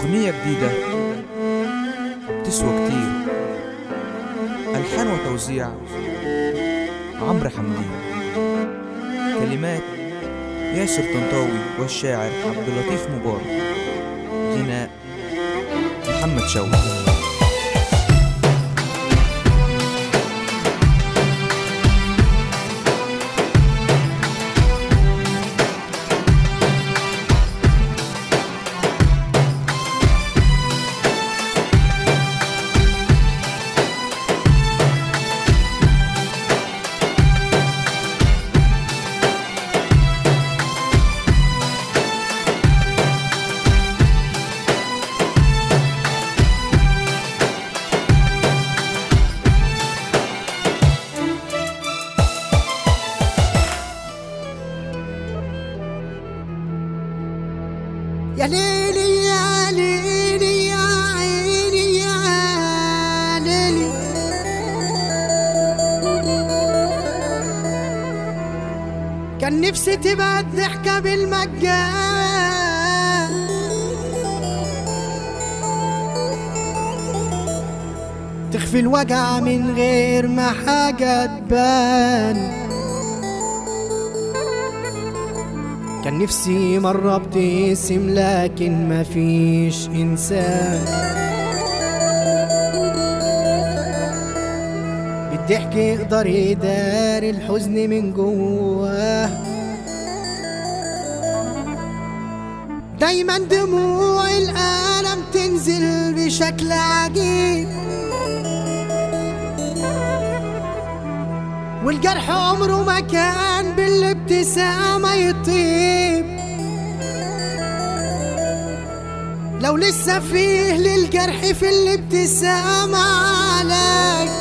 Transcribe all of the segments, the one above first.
أغنية جديدة تسوى كتير ألحان وتوزيع عمرو حمدين كلمات ياسر طنطاوي والشاعر عبد اللطيف مبارك غناء محمد شوقي يا ليلي يا ليلي يا عيني يا ليلي كان نفسي تبقى الضحكة بالمجان تخفي الوجع من غير ما حاجة تبان كان نفسي مرة ابتسم لكن مفيش إنسان بالضحك يقدر يداري الحزن من جواه دايما دموع الألم تنزل بشكل عجيب والجرح عمره ما كان بالابتسامة يطيب لو لسه فيه للجرح في الابتسامة عليك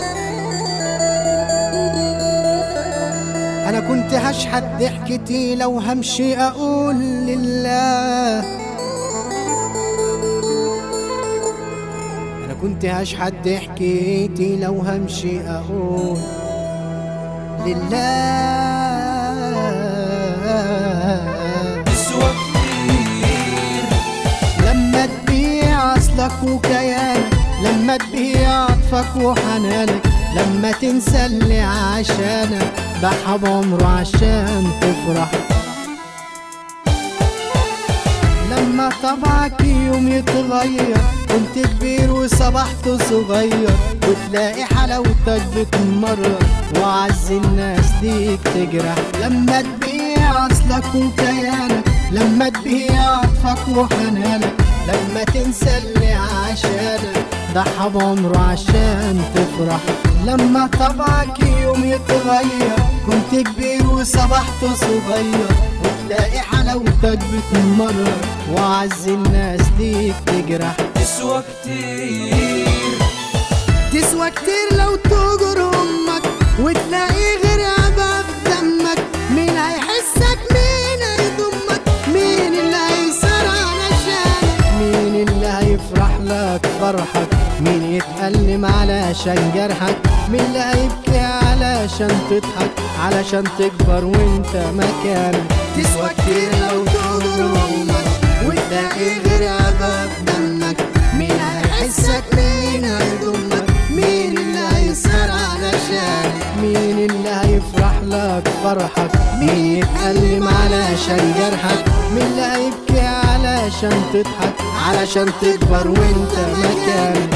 أنا كنت هشحت ضحكتي لو همشي أقول لله أنا كنت هشحت ضحكتي لو همشي أقول لله تسوى كتير لما تبيع اصلك وكيانك لما تبيع عطفك وحنانك لما تنسى اللي عشانك ضحى بعمره عشان تفرح لما طبعك يوم يتغير كنت كبير وصبحت صغير وتلاقي حلاوتك بتمرر وعز الناس ليك تجرح لما تبيع اصلك وكيانك لما تبيع عطفك وحنانك لما تنسى اللي عشانك ضحى بعمره عشان تفرح لما طبعك يوم يتغير كنت كبير وصبحت صغير وتلاقي حلاوتك بتمرر وعز الناس ليك تجرح تسوى كتير تسوى كتير لو تجر امك وتلاقي غير عباب دمك مين هيحسك مين هيضمك مين اللي هيسار علشانك مين اللي هيفرح لك فرحك مين يتألم علشان جرحك مين اللي هيبكي علشان تضحك علشان تكبر وانت مكانك تسوى كتير لو تجر امك وتلاقي غير عباب دمك مين هيحسك مين هيضمك مين اللي هيسهر علشانك مين اللي هيفرح لك فرحك مين يتألم علشان جرحك مين اللي هيبكي علشان تضحك علشان تكبر وانت مكانك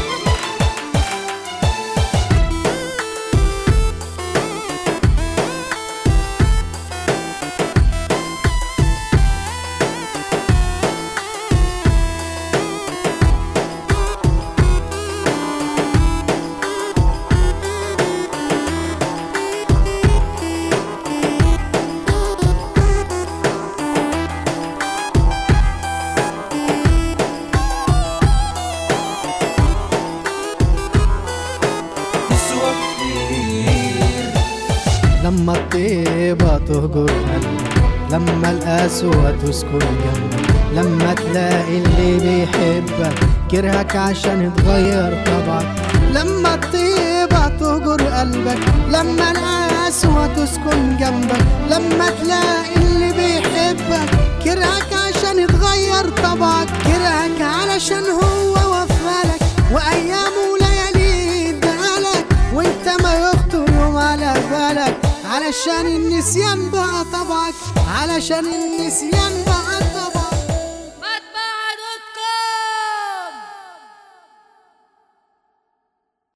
تسوى كتير لما الطيبة تهجر قلبك لما القسوة تسكن جنبك لما تلاقي اللي بيحبك كرهك عشان اتغير طبعك لما الطيبة تهجر قلبك لما القسوة تسكن جنبك لما تلاقي اللي بيحبك كرهك عشان اتغير طبعك كرهك علشان بالك علشان النسيان بقى طبعك علشان النسيان بقى